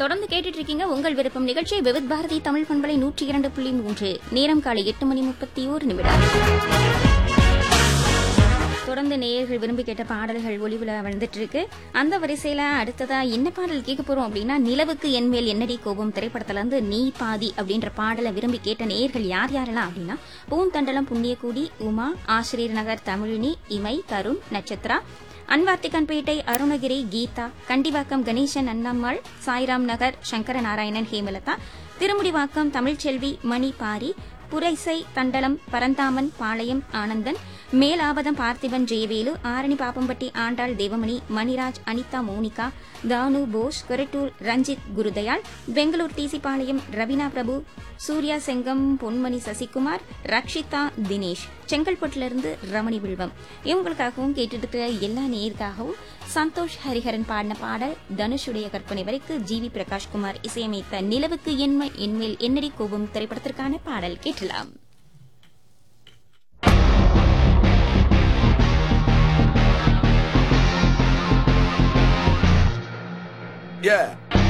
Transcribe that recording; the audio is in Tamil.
தொடர்ந்து கேட்டுட்டு இருக்கீங்க உங்கள் விருப்பம் நிகழ்ச்சி விவித் பாரதி தமிழ் பண்பலை நூற்றி இரண்டு புள்ளி மூன்று நேரம் காலை எட்டு மணி முப்பத்தி ஓரு நிமிடம் தொடர்ந்து நேயர்கள் விரும்பி கேட்ட பாடல்கள் ஒளிவுல வந்துட்டு இருக்கு அந்த வரிசையில அடுத்ததா என்ன பாடல் கேட்க போறோம் அப்படின்னா நிலவுக்கு என்மேல் என்னடி கோபம் திரைப்படத்துல இருந்து நீ பாதி அப்படின்ற பாடலை விரும்பி கேட்ட நேயர்கள் யார் யாரெல்லாம் அப்படின்னா பூந்தண்டலம் புண்ணியக்கூடி உமா ஆசிரியர் நகர் தமிழினி இமை தருண் நட்சத்திரா அன்வார்த்திகன்பேட்டை அருணகிரி கீதா கண்டிவாக்கம் கணேசன் அண்ணம்மாள் சாய்ராம் நகர் சங்கர நாராயணன் ஹேமலதா திருமுடிவாக்கம் தமிழ்ச்செல்வி மணி பாரி புரைசை தண்டலம் பரந்தாமன் பாளையம் ஆனந்தன் மேலாவதம் பார்த்திபன் ஜெயவேலு ஆரணி பாப்பம்பட்டி ஆண்டாள் தேவமணி மணிராஜ் அனிதா மோனிகா தானு போஸ் கொரட்டூர் ரஞ்சித் குருதயாள் பெங்களூர் டிசிபாளையம் ரவீனா பிரபு சூர்யா செங்கம் பொன்மணி சசிகுமார் ரக்ஷிதா தினேஷ் செங்கல்பட்டிலிருந்து ரமணி வில்வம் இவங்களுக்காகவும் கேட்டுட்டு இருக்கிற எல்லா நேருக்காகவும் சந்தோஷ் ஹரிஹரன் பாடின பாடல் தனுஷுடைய கற்பனை வரைக்கு ஜி வி பிரகாஷ்குமார் இசையமைத்த நிலவுக்கு என்மை என்மேல் என்னடி கோபம் திரைப்படத்திற்கான பாடல் கேட்டலாம் Yeah.